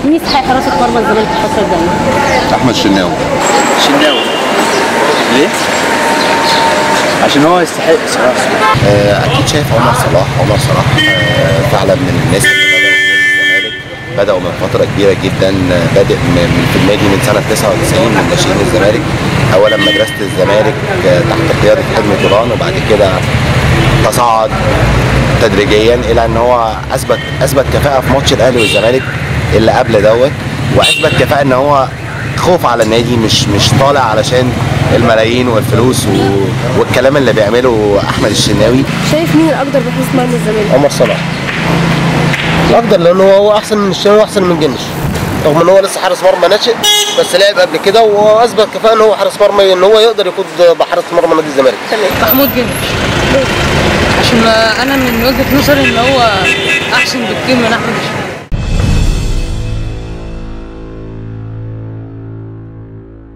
مين يستحق حراسه مرمى الزمالك الفتره الجايه؟ احمد شناوي شناوي ليه؟ عشان هو يستحق صراحه آه، اكيد شايف عمر صلاح عمر صلاح آه، فعلا من الناس اللي بدأوا في نادي الزمالك بدأوا من فترة كبيرة جدا آه، بادئ من في النادي من سنة 99 من ناشئين الزمالك أولا مدرسة الزمالك آه، تحت قيادة حلمي طولان وبعد كده تصاعد تدريجيا إلى إن هو أثبت أثبت كفاءة في ماتش الأهلي والزمالك اللي قبل دوت وأثبت كفاءة إن هو خوف على النادي مش مش طالع علشان الملايين والفلوس و... والكلام اللي بيعمله احمد الشناوي شايف مين الاقدر بحراسه مرمى الزمالك؟ عمر صلاح الاقدر لانه هو احسن من الشناوي واحسن من جنش رغم ان هو لسه حارس مرمى ناشئ بس لعب قبل كده واثبت كفاءه ان هو حارس مرمى ان هو يقدر يقود بحارس مرمى نادي الزمالك محمود جنش عشان انا من وجهه نظري ان هو احسن بكتير من احمد الشناوي